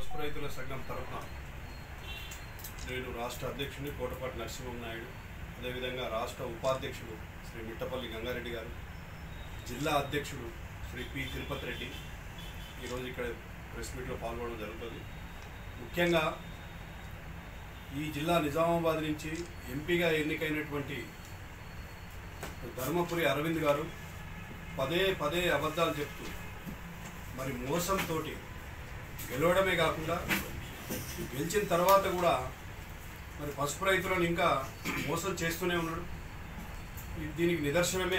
పసుపు రైతుల సంఘం తరఫున నేను రాష్ట్ర అధ్యక్షుడిని కోటపాటి నరసింహం నాయుడు అదేవిధంగా రాష్ట్ర ఉపాధ్యక్షుడు శ్రీ మిట్టపల్లి గంగారెడ్డి గారు జిల్లా అధ్యక్షుడు శ్రీ పి తిరుపతి రెడ్డి ఈరోజు ఇక్కడ ప్రెస్ మీట్లో పాల్గొనడం జరుగుతుంది ముఖ్యంగా ఈ జిల్లా నిజామాబాద్ నుంచి ఎంపీగా ఎన్నికైనటువంటి ధర్మపురి అరవింద్ గారు పదే పదే అబద్ధాలు చెప్తూ మరి మోసంతో గెలవడమే కాకుండా గెలిచిన తర్వాత కూడా మరి పసుపు రైతులను ఇంకా మోసం చేస్తూనే ఉన్నాడు ఈ- దీనికి నిదర్శనమే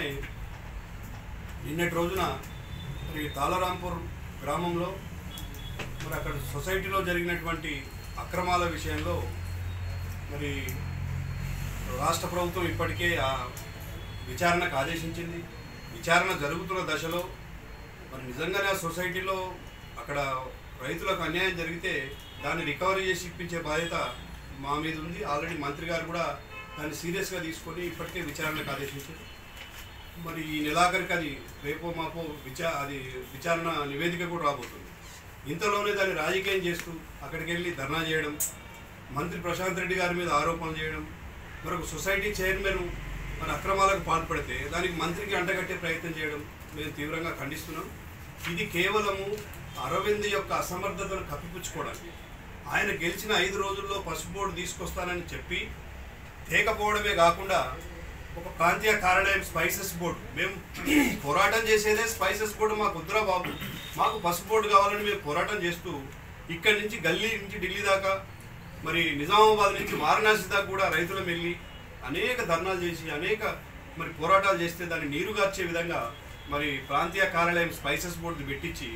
నిన్నటి రోజున మరి తాళరాంపూర్ గ్రామంలో మరి అక్కడ సొసైటీలో జరిగినటువంటి అక్రమాల విషయంలో మరి రాష్ట్ర ప్రభుత్వం ఇప్పటికే ఆ విచారణకు ఆదేశించింది విచారణ జరుగుతున్న దశలో మరి నిజంగానే ఆ సొసైటీలో అక్కడ రైతులకు అన్యాయం జరిగితే దాన్ని రికవరీ చేసి ఇప్పించే బాధ్యత మా మీద ఉంది ఆల్రెడీ మంత్రి గారు కూడా దాన్ని సీరియస్గా తీసుకొని ఇప్పటికే విచారణకు ఆదేశించారు మరి ఈ నెలాఖరికి అది రేపో మాపో విచా అది విచారణ నివేదిక కూడా రాబోతుంది ఇంతలోనే దాన్ని రాజకీయం చేస్తూ అక్కడికి వెళ్ళి ధర్నా చేయడం మంత్రి ప్రశాంత్ రెడ్డి గారి మీద ఆరోపణలు చేయడం మరొక సొసైటీ చైర్మన్ మన అక్రమాలకు పాల్పడితే దానికి మంత్రికి అంటగట్టే ప్రయత్నం చేయడం మేము తీవ్రంగా ఖండిస్తున్నాం ఇది కేవలము అరవింద్ యొక్క అసమర్థతను కప్పిపుచ్చుకోవడానికి ఆయన గెలిచిన ఐదు రోజుల్లో పసుపు బోర్డు తీసుకొస్తానని చెప్పి తేకపోవడమే కాకుండా ఒక ప్రాంతీయ కార్యాలయం స్పైసెస్ బోర్డు మేము పోరాటం చేసేదే స్పైసెస్ బోర్డు మాకు వద్దురా బాబు మాకు పసుపు బోర్డు కావాలని మేము పోరాటం చేస్తూ ఇక్కడి నుంచి గల్లీ నుంచి ఢిల్లీ దాకా మరి నిజామాబాద్ నుంచి వారణాసి దాకా కూడా రైతులం వెళ్ళి అనేక ధర్నాలు చేసి అనేక మరి పోరాటాలు చేస్తే దాన్ని నీరుగార్చే విధంగా మరి ప్రాంతీయ కార్యాలయం స్పైసెస్ బోర్డు పెట్టించి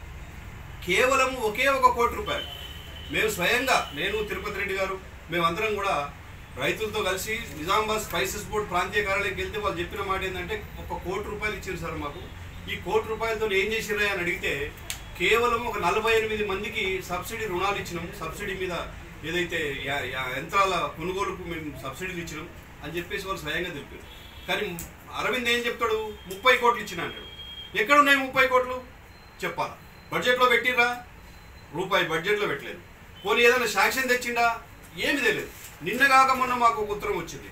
కేవలం ఒకే ఒక కోటి రూపాయలు మేము స్వయంగా నేను తిరుపతి రెడ్డి గారు మేమందరం కూడా రైతులతో కలిసి నిజామాబాద్ స్పైసెస్ బోర్డు ప్రాంతీయ కార్యాలయంకి వెళ్తే వాళ్ళు చెప్పిన మాట ఏంటంటే ఒక కోటి రూపాయలు ఇచ్చారు సార్ మాకు ఈ కోటి రూపాయలతో ఏం చేసిరా అని అడిగితే కేవలం ఒక నలభై ఎనిమిది మందికి సబ్సిడీ రుణాలు ఇచ్చినాము సబ్సిడీ మీద ఏదైతే యా- యా- యంత్రాల కొనుగోలుకు మేము సబ్సిడీలు ఇచ్చినాం అని చెప్పేసి వాళ్ళు స్వయంగా తెలిపారు కానీ అరవింద్ ఏం చెప్తాడు ముప్పై కోట్లు ఇచ్చిన అంటాడు ఎక్కడ ఉన్నాయి ముప్పై కోట్లు చెప్పాలా బడ్జెట్లో పెట్టిర్రా రూపాయి బడ్జెట్లో పెట్టలేదు పోనీ ఏదైనా శాంక్షన్ తెచ్చిండా ఏమి తెలియదు నిన్న కాక మొన్న మాకు ఒక ఉత్తరం వచ్చింది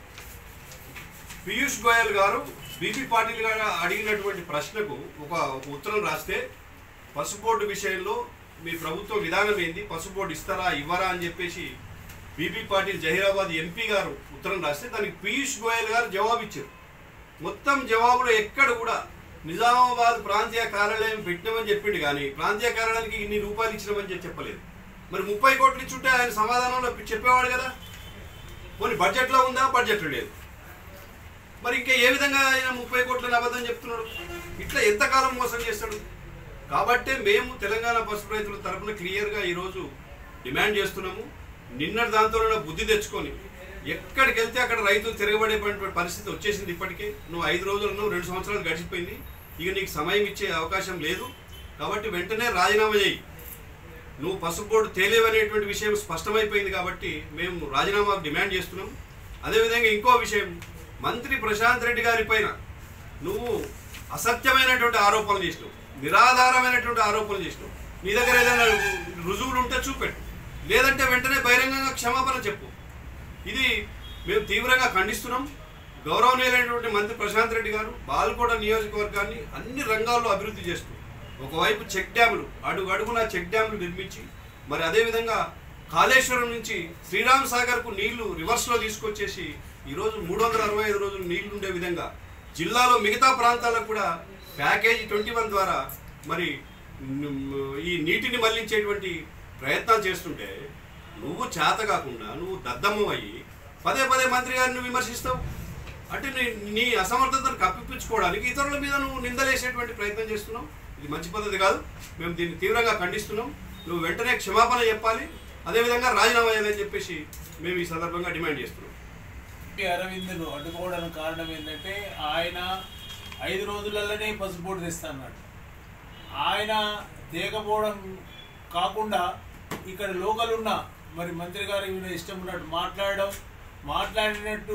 పీయూష్ గోయల్ గారు బీపీ పాటిల్ గారు అడిగినటువంటి ప్రశ్నకు ఒక ఒక ఉత్తరం రాస్తే పసుపు బోర్డు విషయంలో మీ ప్రభుత్వ విధానం ఏంది పసుపు బోర్డు ఇస్తారా ఇవ్వరా అని చెప్పేసి బీపీ పాటిల్ జహీరాబాద్ ఎంపీ గారు ఉత్తరం రాస్తే దానికి పీయూష్ గోయల్ గారు జవాబు ఇచ్చారు మొత్తం జవాబులో ఎక్కడ కూడా నిజామాబాద్ ప్రాంతీయ కార్యాలయం పెట్టినామని చెప్పిండు కానీ ప్రాంతీయ కార్యాలయానికి ఇన్ని రూపాయలు ఇచ్చినామని చెప్పి చెప్పలేదు మరి ముప్పై కోట్లు ఇచ్చుంటే ఆయన సమాధానంలో చెప్పేవాడు కదా పోనీ బడ్జెట్లో ఉందా బడ్జెట్లో లేదు మరి ఇంకా ఏ విధంగా ఆయన ముప్పై కోట్లని అబద్ధం చెప్తున్నాడు ఇట్లా ఎంతకాలం మోసం చేస్తాడు కాబట్టే మేము తెలంగాణ పసుపు రైతుల తరపున క్లియర్గా ఈరోజు డిమాండ్ చేస్తున్నాము నిన్నటి దాంతో బుద్ధి తెచ్చుకొని ఎక్కడికి వెళ్తే అక్కడ రైతులు తిరగబడేటువంటి పరిస్థితి వచ్చేసింది ఇప్పటికే నువ్వు ఐదు రోజులు నువ్వు రెండు సంవత్సరాలు గడిచిపోయింది ఇక నీకు సమయం ఇచ్చే అవకాశం లేదు కాబట్టి వెంటనే రాజీనామా చేయి నువ్వు పసుపు బోర్డు తేలేవనేటువంటి విషయం స్పష్టమైపోయింది కాబట్టి మేము రాజీనామా డిమాండ్ చేస్తున్నాం అదేవిధంగా ఇంకో విషయం మంత్రి ప్రశాంత్ రెడ్డి గారి పైన నువ్వు అసత్యమైనటువంటి ఆరోపణలు చేసినావు నిరాధారమైనటువంటి ఆరోపణలు చేసినావు నీ దగ్గర ఏదైనా రుజువులు ఉంటే చూపెట్టు లేదంటే వెంటనే బహిరంగంగా క్షమాపణ చెప్పు ఇది మేము తీవ్రంగా ఖండిస్తున్నాం గౌరవనీయులైనటువంటి మంత్రి ప్రశాంత్ రెడ్డి గారు బాల్కోట నియోజకవర్గాన్ని అన్ని రంగాల్లో అభివృద్ధి చేస్తూ ఒకవైపు చెక్ డ్యాములు అడుగు అడుగున చెక్ డ్యాములు నిర్మించి మరి అదేవిధంగా కాళేశ్వరం నుంచి శ్రీరామ్ సాగర్కు నీళ్లు రివర్స్లో తీసుకొచ్చేసి ఈరోజు మూడు వందల అరవై ఐదు రోజులు నీళ్లు ఉండే విధంగా జిల్లాలో మిగతా ప్రాంతాలకు కూడా ప్యాకేజీ ట్వంటీ వన్ ద్వారా మరి మ్, ఈ నీటిని మళ్లించేటువంటి ప్రయత్నాలు చేస్తుంటే నువ్వు చేత కాకుండా నువ్వు దద్దమ్మ అయ్యి పదే పదే మంత్రి గారిని విమర్శిస్తావు అంటే నీ నీ అసమర్థతను కప్పిపుచ్చుకోవడానికి ఇతరుల మీద నువ్వు నిందలేసేటువంటి ప్రయత్నం చేస్తున్నావు ఇది మంచి పద్ధతి కాదు మేము దీన్ని తీవ్రంగా ఖండిస్తున్నాం నువ్వు వెంటనే క్షమాపణ చెప్పాలి అదేవిధంగా రాజీనామా చేయాలని చెప్పేసి మేము ఈ సందర్భంగా డిమాండ్ చేస్తున్నాం పి అరవింద్ను అడ్డుకోవడానికి కారణం ఏంటంటే ఆయన ఐదు రోజులలోనే పసుపు బోర్డు తెస్తా అన్నాడు ఆయన తేకపోవడం కాకుండా ఇక్కడ లోకల్ ఉన్న మరి మంత్రి గారి మీద ఇష్టం ఉన్నట్టు మాట్లాడడం మాట్లాడినట్టు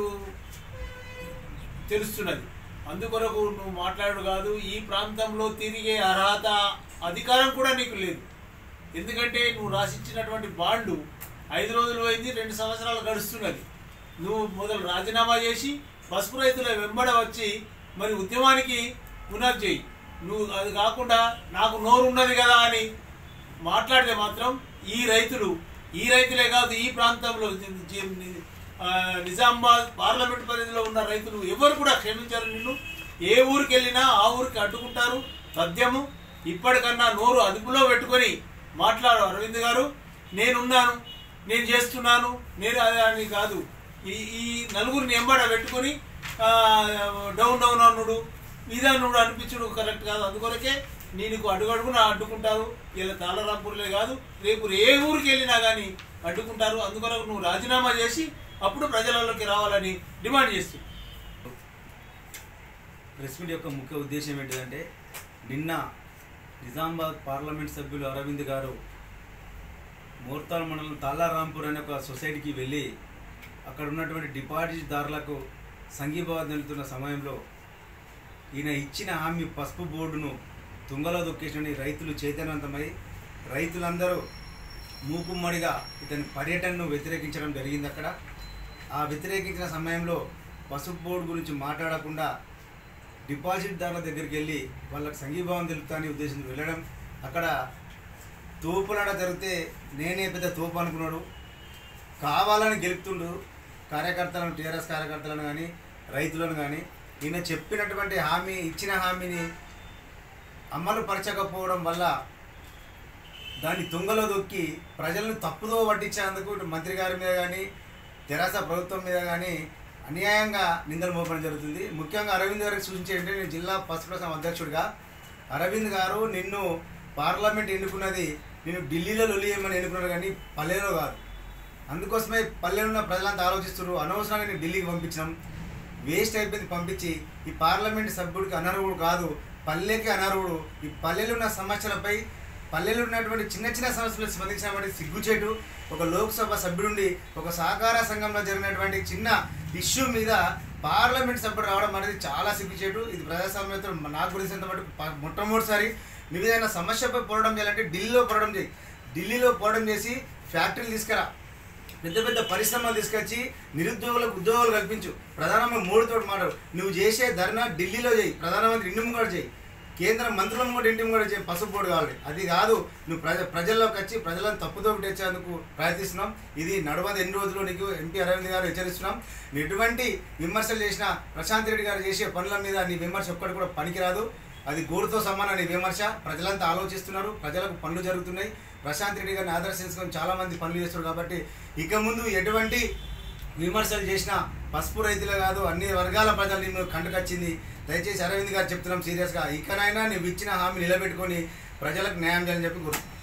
తెలుస్తున్నది అందుకొరకు నువ్వు మాట్లాడు కాదు ఈ ప్రాంతంలో తిరిగే అర్హత అధికారం కూడా నీకు లేదు ఎందుకంటే నువ్వు రాసిచ్చినటువంటి బాండు ఐదు రోజులు పోయింది రెండు సంవత్సరాలు గడుస్తున్నది నువ్వు మొదలు రాజీనామా చేసి పసుపు రైతుల వెంబడ వచ్చి మరి ఉద్యమానికి పునర్జేయి నువ్వు అది కాకుండా నాకు నోరు ఉన్నది కదా అని మాట్లాడితే మాత్రం ఈ రైతులు ఈ రైతులే కాదు ఈ ప్రాంతంలో జి- జి- ఆ, నిజామాబాద్ పార్లమెంట్ పరిధిలో ఉన్న రైతులు ఎవరు కూడా క్షమించారు నిన్ను ఏ ఊరికి వెళ్ళినా ఆ ఊరికి అడ్డుకుంటారు సత్యము ఇప్పటికన్నా నోరు అదుపులో పెట్టుకొని మాట్లాడు అరవింద్ గారు నేనున్నాను నేను చేస్తున్నాను నేను అది అని కాదు ఈ ఈ నలుగురిని ఎంబడ పెట్టుకొని ఆ, డౌన్ డౌన్ అనుడు ఇదన్నుడు అనిపించుడు కరెక్ట్ కాదు అందుకొరకే నీకు అడుగడుగున అడ్డుకుంటారు ఇలా తాళరాంపూర్లే కాదు రేపు ఏ ఊరికి వెళ్ళినా కానీ అడ్డుకుంటారు అందుకొరకు నువ్వు రాజీనామా చేసి అప్పుడు ప్రజలలోకి రావాలని డిమాండ్ చేస్తుంది ప్రెస్ మీట్ యొక్క ముఖ్య ఉద్దేశం ఏంటిదంటే నిన్న నిజామాబాద్ పార్లమెంట్ సభ్యులు అరవింద్ గారు మోర్తాల్ మండలం తాళ్ళారాంపూర్ అనే ఒక సొసైటీకి వెళ్ళి అక్కడ ఉన్నటువంటి డిపాజిట్దారులకు సంఘీభావం తెలుతున్న సమయంలో ఈయన ఇచ్చిన హామీ పసుపు బోర్డును తుంగలో దొక్కేసిన రైతులు చైతన్యవంతమై రైతులందరూ మూకుమ్మడిగా ఇతని పర్యటనను వ్యతిరేకించడం జరిగింది అక్కడ ఆ వ్యతిరేకించిన సమయంలో పసుపు బోర్డు గురించి మాట్లాడకుండా డిపాజిట్దారుల దగ్గరికి వెళ్ళి వాళ్ళకి సంఘీభావం తెలుపుతాని ఉద్దేశంతో వెళ్ళడం అక్కడ తోపులాట జరిగితే నేనే పెద్ద తోపు అనుకున్నాడు కావాలని గెలుపుతుండు కార్యకర్తలను టీఆర్ఎస్ కార్యకర్తలను కానీ రైతులను కానీ ఈయన చెప్పినటువంటి హామీ ఇచ్చిన హామీని అమలు పరచకపోవడం వల్ల దాన్ని తుంగలో దొక్కి ప్రజలను తప్పుదో పట్టించేందుకు ఇటు మంత్రి గారి మీద కానీ తెరాస ప్రభుత్వం మీద కానీ అన్యాయంగా నిందలు మోపడం జరుగుతుంది ముఖ్యంగా అరవింద్ గారికి సూచించేంటే నేను జిల్లా పసుపు సంఘం అధ్యక్షుడిగా అరవింద్ గారు నిన్ను పార్లమెంట్ ఎన్నుకున్నది నేను ఢిల్లీలో లొలియమని ఎన్నుకున్నాడు కానీ పల్లెలో కాదు అందుకోసమే పల్లెలో ఉన్న ప్రజలంతా ఆలోచిస్తున్నారు అనవసరంగా నేను ఢిల్లీకి పంపించినాం వేస్ట్ అయిపోయింది పంపించి ఈ పార్లమెంట్ సభ్యుడికి అనర్హుడు కాదు పల్లెకి అనర్హుడు ఈ పల్లెలో ఉన్న సమస్యలపై పల్లెలో ఉన్నటువంటి చిన్న చిన్న సమస్యలు స్పందించినటువంటి సిగ్గుచేటు ఒక లోక్సభ సభ్యుడుండి ఒక సహకార సంఘంలో జరిగినటువంటి చిన్న ఇష్యూ మీద పార్లమెంట్ సభ్యుడు రావడం అనేది చాలా సిగ్గుచేటు ఇది ప్రజాస్వామ్యంతో నాకు గురించినంత మటుకు ప- మొట్టమొదటిసారి నువ్వు ఏదైనా సమస్యపై పోరాటం చేయాలంటే ఢిల్లీలో పోరాటం చేయి ఢిల్లీలో పోరాటం చేసి ఫ్యాక్టరీలు తీసుకురా పెద్ద పెద్ద పరిశ్రమలు తీసుకొచ్చి నిరుద్యోగులకు ఉద్యోగాలు కల్పించు ప్రధానమంత్రి మోడీతో మాట్లాడు నువ్వు చేసే ధర్నా ఢిల్లీలో చేయి ప్రధానమంత్రి ఇంటి ముంగడు చేయి కేంద్ర మంత్రుల ముంగడు ఇంటి ముంగడు చేయి పసుపు బోర్డు కావాలి అది కాదు నువ్వు ప్రజ ప్రజల్లోకి వచ్చి ప్రజలను తప్పుదో తెచ్చేందుకు ప్రయత్నిస్తున్నాం ఇది నడవదు ఎన్ని రోజులు నీకు ఎంపీ అరవింద్ గారు హెచ్చరిస్తున్నాం నువ్వు ఎటువంటి విమర్శలు చేసినా ప్రశాంత్ రెడ్డి గారు చేసే పనుల మీద నీ విమర్శ ఒక్కటి కూడా పనికిరాదు అది గోరుతో సమానం నీ విమర్శ ప్రజలంతా ఆలోచిస్తున్నారు ప్రజలకు పనులు జరుగుతున్నాయి ప్రశాంత్ రెడ్డి గారిని ఆదర్శించుకొని చాలా మంది పనులు చేస్తున్నారు కాబట్టి ఇక ముందు ఎటువంటి విమర్శలు చేసినా పసుపు రైతులే కాదు అన్ని వర్గాల ప్రజలు నిన్ను కంటకొచ్చింది దయచేసి అరవింద్ గారు చెప్తున్నాం సీరియస్గా ఇకనైనా నువ్వు ఇచ్చిన హామీ నిలబెట్టుకొని ప్రజలకు న్యాయం చేయాలని చెప్పి కోరుతున్నాం